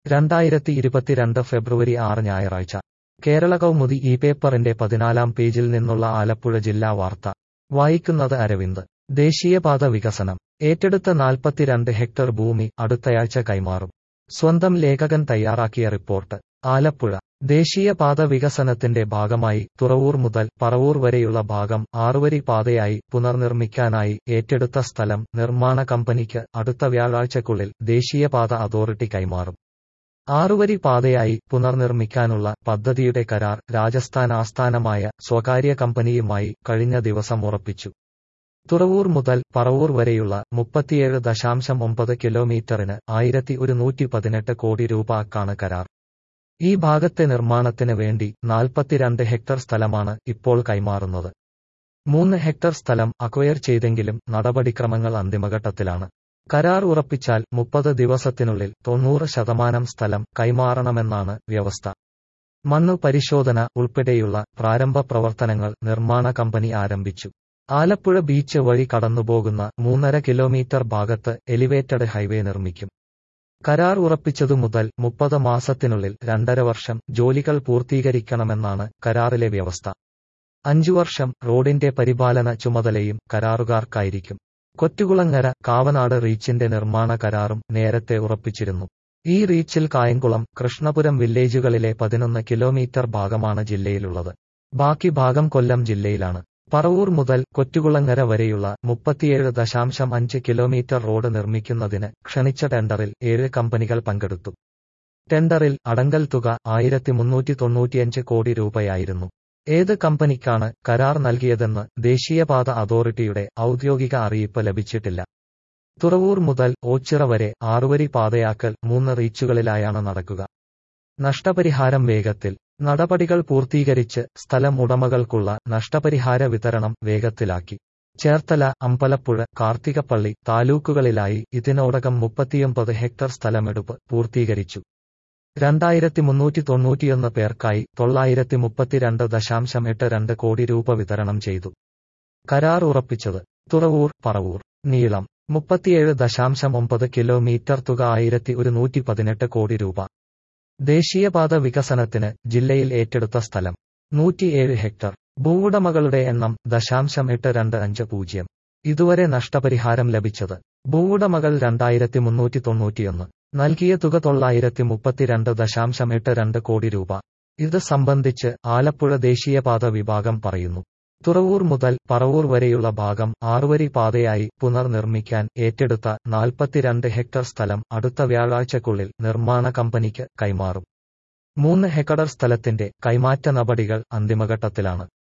രണ്ടായിരത്തി ഇരുപത്തിരണ്ട് ഫെബ്രുവരി ആറ് ഞായറാഴ്ച കേരള കൗമുദി ഈ പേപ്പറിന്റെ പതിനാലാം പേജിൽ നിന്നുള്ള ആലപ്പുഴ ജില്ലാ വാർത്ത വായിക്കുന്നത് അരവിന്ദ് ദേശീയപാത വികസനം ഏറ്റെടുത്ത നാൽപ്പത്തിരണ്ട് ഹെക്ടർ ഭൂമി അടുത്തയാഴ്ച കൈമാറും സ്വന്തം ലേഖകൻ തയ്യാറാക്കിയ റിപ്പോർട്ട് ആലപ്പുഴ ദേശീയപാത വികസനത്തിന്റെ ഭാഗമായി തുറവൂർ മുതൽ പറവൂർ വരെയുള്ള ഭാഗം ആറുവരി പാതയായി പുനർനിർമ്മിക്കാനായി ഏറ്റെടുത്ത സ്ഥലം നിർമ്മാണ കമ്പനിക്ക് അടുത്ത വ്യാഴാഴ്ചക്കുള്ളിൽ ദേശീയപാത അതോറിറ്റി കൈമാറും ആറുവരി പാതയായി പുനർനിർമ്മിക്കാനുള്ള പദ്ധതിയുടെ കരാർ രാജസ്ഥാൻ ആസ്ഥാനമായ സ്വകാര്യ കമ്പനിയുമായി കഴിഞ്ഞ ദിവസം ഉറപ്പിച്ചു തുറവൂർ മുതൽ പറവൂർ വരെയുള്ള മുപ്പത്തിയേഴ് ദശാംശം ഒമ്പത് കിലോമീറ്ററിന് ആയിരത്തി ഒരുന്നൂറ്റി പതിനെട്ട് കോടി രൂപക്കാണ് കരാർ ഈ ഭാഗത്തെ നിർമ്മാണത്തിന് വേണ്ടി നാൽപ്പത്തിരണ്ട് ഹെക്ടർ സ്ഥലമാണ് ഇപ്പോൾ കൈമാറുന്നത് മൂന്ന് ഹെക്ടർ സ്ഥലം അക്വയർ ചെയ്തെങ്കിലും നടപടിക്രമങ്ങൾ അന്തിമഘട്ടത്തിലാണ് കരാർ ഉറപ്പിച്ചാൽ മുപ്പത് ദിവസത്തിനുള്ളിൽ തൊണ്ണൂറ് ശതമാനം സ്ഥലം കൈമാറണമെന്നാണ് വ്യവസ്ഥ മണ്ണു പരിശോധന ഉൾപ്പെടെയുള്ള പ്രാരംഭ പ്രവർത്തനങ്ങൾ നിർമ്മാണ കമ്പനി ആരംഭിച്ചു ആലപ്പുഴ ബീച്ച് വഴി കടന്നുപോകുന്ന മൂന്നര കിലോമീറ്റർ ഭാഗത്ത് എലിവേറ്റഡ് ഹൈവേ നിർമ്മിക്കും കരാർ ഉറപ്പിച്ചതു മുതൽ മുപ്പത് മാസത്തിനുള്ളിൽ രണ്ടര വർഷം ജോലികൾ പൂർത്തീകരിക്കണമെന്നാണ് കരാറിലെ വ്യവസ്ഥ അഞ്ചു വർഷം റോഡിന്റെ പരിപാലന ചുമതലയും കരാറുകാർക്കായിരിക്കും കൊറ്റുകുളങ്ങര കാവനാട് റീച്ചിന്റെ നിർമ്മാണ കരാറും നേരത്തെ ഉറപ്പിച്ചിരുന്നു ഈ റീച്ചിൽ കായംകുളം കൃഷ്ണപുരം വില്ലേജുകളിലെ പതിനൊന്ന് കിലോമീറ്റർ ഭാഗമാണ് ജില്ലയിലുള്ളത് ബാക്കി ഭാഗം കൊല്ലം ജില്ലയിലാണ് പറവൂർ മുതൽ കൊറ്റുകുളങ്ങര വരെയുള്ള മുപ്പത്തിയേഴ് ദശാംശം അഞ്ച് കിലോമീറ്റർ റോഡ് നിർമ്മിക്കുന്നതിന് ക്ഷണിച്ച ടെൻഡറിൽ ഏഴ് കമ്പനികൾ പങ്കെടുത്തു ടെൻഡറിൽ അടങ്കൽ തുക ആയിരത്തി മുന്നൂറ്റി തൊണ്ണൂറ്റിയഞ്ച് കോടി രൂപയായിരുന്നു ഏത് കമ്പനിക്കാണ് കരാർ നൽകിയതെന്ന് ദേശീയപാത അതോറിറ്റിയുടെ ഔദ്യോഗിക അറിയിപ്പ് ലഭിച്ചിട്ടില്ല തുറവൂർ മുതൽ ഓച്ചിറ വരെ ആറുവരി പാതയാക്കൽ മൂന്ന് റീച്ചുകളിലായാണ് നടക്കുക നഷ്ടപരിഹാരം വേഗത്തിൽ നടപടികൾ പൂർത്തീകരിച്ച് സ്ഥലം ഉടമകൾക്കുള്ള നഷ്ടപരിഹാര വിതരണം വേഗത്തിലാക്കി ചേർത്തല അമ്പലപ്പുഴ കാർത്തികപ്പള്ളി താലൂക്കുകളിലായി ഇതിനോടകം മുപ്പത്തിയൊമ്പത് ഹെക്ടർ സ്ഥലമെടുപ്പ് പൂർത്തീകരിച്ചു രണ്ടായിരത്തി മുന്നൂറ്റി തൊണ്ണൂറ്റിയൊന്ന് പേർക്കായി തൊള്ളായിരത്തി മുപ്പത്തിരണ്ട് ദശാംശം എട്ട് രണ്ട് കോടി രൂപ വിതരണം ചെയ്തു കരാർ ഉറപ്പിച്ചത് തുറവൂർ പറവൂർ നീളം മുപ്പത്തിയേഴ് ദശാംശം ഒമ്പത് കിലോമീറ്റർ തുക ആയിരത്തി ഒരുന്നൂറ്റി പതിനെട്ട് കോടി രൂപ ദേശീയപാത വികസനത്തിന് ജില്ലയിൽ ഏറ്റെടുത്ത സ്ഥലം നൂറ്റിയേഴ് ഹെക്ടർ ഭൂവുടമകളുടെ എണ്ണം ദശാംശം എട്ട് രണ്ട് അഞ്ച് പൂജ്യം ഇതുവരെ നഷ്ടപരിഹാരം ലഭിച്ചത് ഭൂവുടമകൾ രണ്ടായിരത്തി മുന്നൂറ്റി തൊണ്ണൂറ്റിയൊന്ന് നൽകിയ തുക തൊള്ളായിരത്തി മുപ്പത്തിരണ്ട് ദശാംശം എട്ട് രണ്ട് കോടി രൂപ ഇത് സംബന്ധിച്ച് ആലപ്പുഴ ദേശീയപാത വിഭാഗം പറയുന്നു തുറവൂർ മുതൽ പറവൂർ വരെയുള്ള ഭാഗം ആറുവരി പാതയായി പുനർനിർമ്മിക്കാൻ ഏറ്റെടുത്ത നാൽപ്പത്തിരണ്ട് ഹെക്ടർ സ്ഥലം അടുത്ത വ്യാഴാഴ്ചക്കുള്ളിൽ നിർമ്മാണ കമ്പനിക്ക് കൈമാറും മൂന്ന് ഹെക്ടർ സ്ഥലത്തിന്റെ കൈമാറ്റ നടപടികൾ അന്തിമഘട്ടത്തിലാണ്